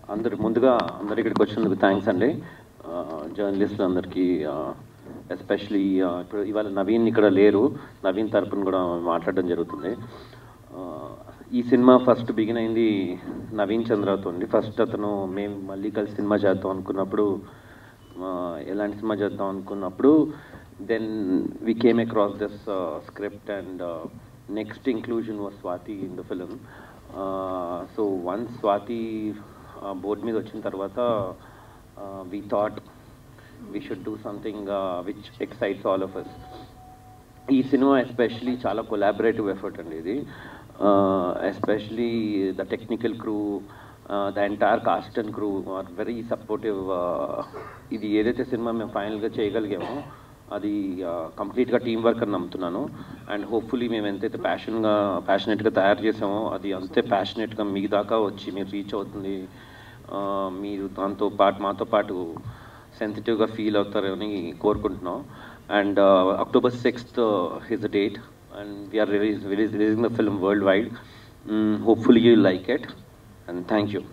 అందరు ముందుగా అందరు ఇక్కడికి వచ్చినందుకు థ్యాంక్స్ అండి జర్నలిస్టులు అందరికీ ఎస్పెషలీ ఇప్పుడు ఇవాళ నవీన్ ఇక్కడ లేరు నవీన్ తరపున కూడా మాట్లాడడం జరుగుతుంది ఆ, ఈ సినిమా ఫస్ట్ బిగిన్ అయింది నవీన్ చంద్రతో అండి ఫస్ట్ అతను మేము మళ్ళీ కలిసి సినిమా చేద్దాం అనుకున్నప్పుడు ఆ, ఎలాంటి సినిమా చేద్దాం అనుకున్నప్పుడు then we came across this script and next inclusion was Swathi in the film so once Swathi board మీద వచ్చిన తర్వాత we thought we should do something which excites all of us ఈ సినిమా ఎస్పెషలీ చాలా కొలాబరేటివ్ ఎఫర్ట్ అండి ఇది especially the technical crew the entire cast and crew are very supportive ఇది ఏదైతే సినిమా మేము ఫైనల్గా చేయగలిగామో అది కంప్లీట్గా టీం వర్క్ అని నమ్ముతున్నాను అండ్ హోప్ఫుల్లీ మేము ఎంతైతే ప్యాషన్గా ప్యాషనెట్గా తయారు చేసామో అది అంతే ప్యాషనెట్గా మీ దాకా వచ్చి మీరు రీచ్ అవుతుంది ఆ, మీరు దాంతో పాటు మాతో పాటు సెన్సిటివ్గా ఫీల్ అవుతారని కోరుకుంటున్నాం and October sixth his date and we're release releasing the film worldwide hopefully you like it and thank you